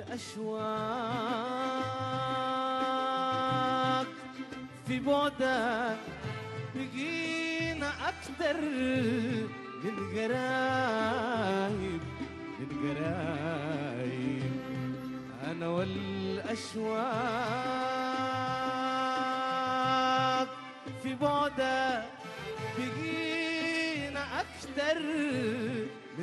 الأشواق في بعدك بقينا أكتر من قرايب من قرايب أنا والأشواق في بعدك بقينا أكتر من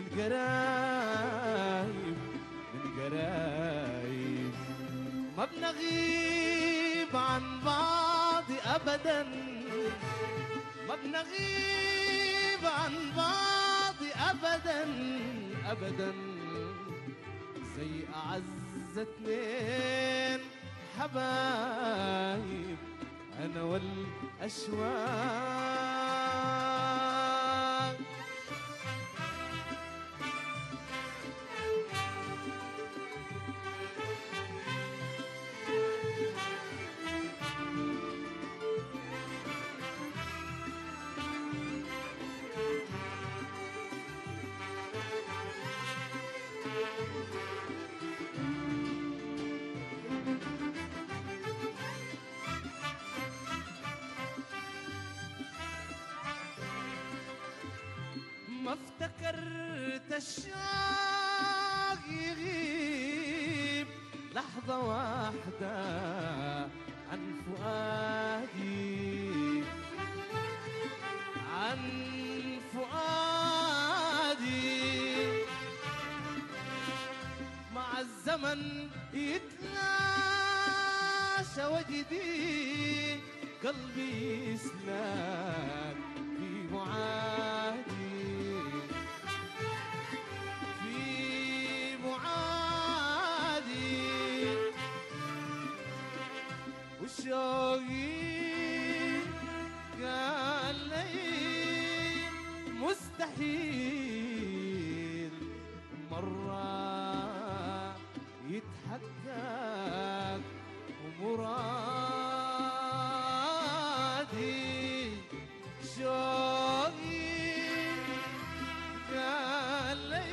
قرايب من قرايب ما بنغيب عن بعض أبدا ما بنغيب عن بعض أبدا أبدا زي أعز اتنين حبايب أنا والأشواق ما افتكرت الشوق يغيب لحظة واحدة عن فؤادي عن فؤادي مع الزمن يتلاشى وجدي قلبي يسلك في معادي في معادي وشوقي قال لي مستحيل مرة يتحقق ومرادي شوقي قال لي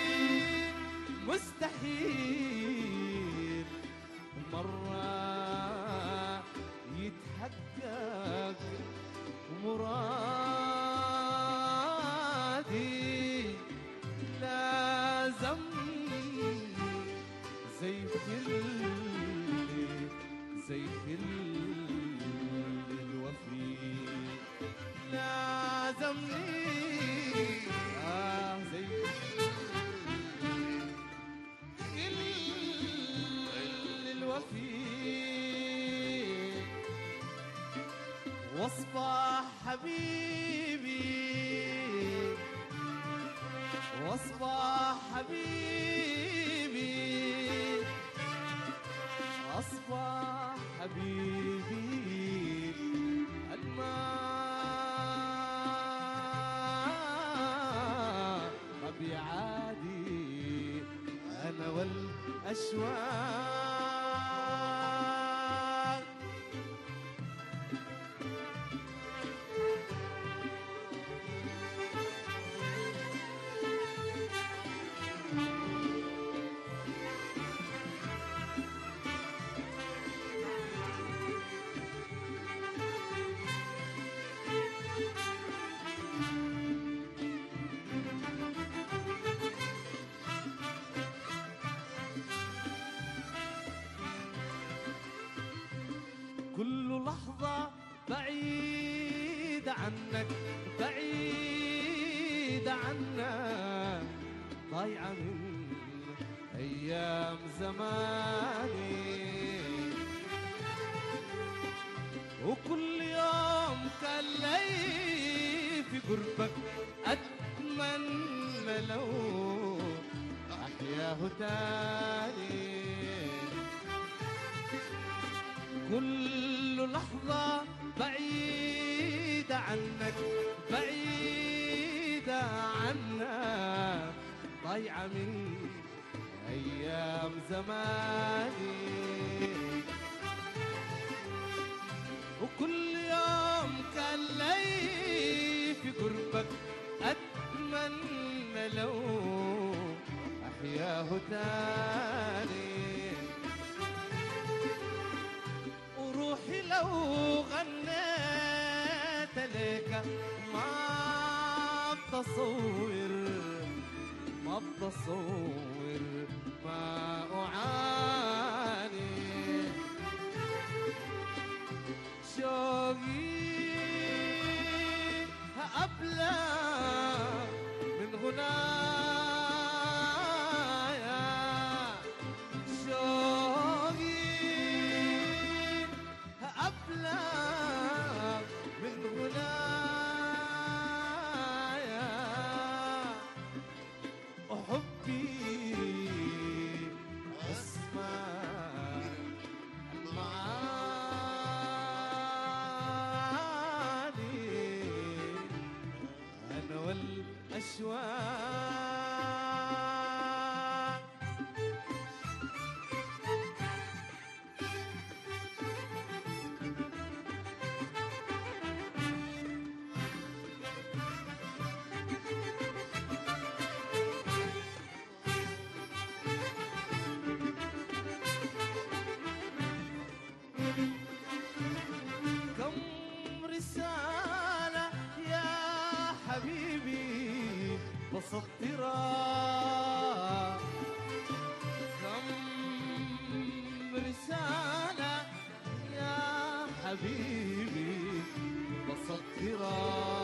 مستحيل مرة يتحقق مرادي لازم زي كل زي كل الوفي لازمني آه زي كل الوفي واصبح حبيبي واصبح حبيبي اصبح حبيبي الماء ما بيعادي انا والاشواق كل لحظة بعيدة عنك بعيدة عنك ضايعة من أيام زماني وكل يوم كان لي في قربك أتمنى لو أحياه تاني كل لحظة بعيدة عنك بعيدة عنك ضايعة من أيام زماني وكل يوم كان لي في قربك أتمنى لو أحياه تاني لو غنيت لك ما بتصور ما بتصور ما أعاني شوقي أبلى من غنايا شوقي أبلى من غنايا وحبي أسمع المعاني أنا والأشواق كم رسالة يا حبيبي بسطرها كم رسالة يا حبيبي بسطرها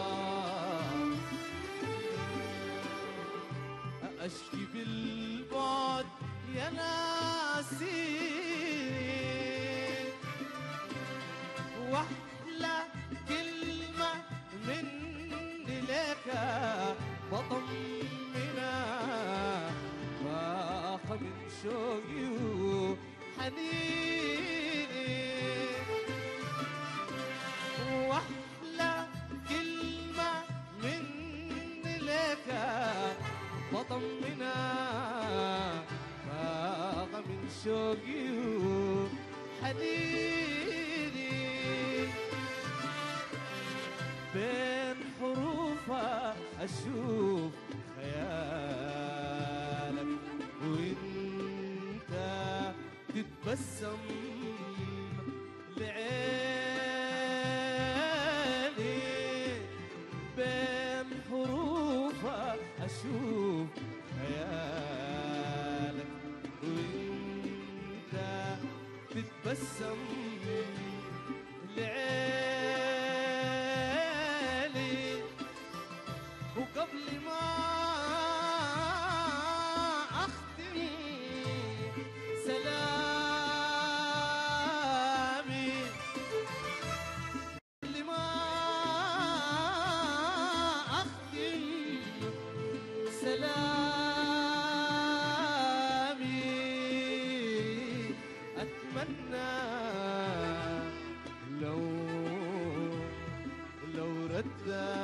أشكي بالبعد يا ناسين واحلى كلمة مني لك بطمنا باخ من شوقي وحنيني واحلى كلمة مني لك بطمنا باغ من شوقي وحنيني بين حروفها أشوف خيالك وانت تتبسم لعيني بين حروفها أشوف خيالك وانت تتبسم لعيني وقبل ما أختم سلامي قبل ما أختم سلامي أتمنى لو لو رد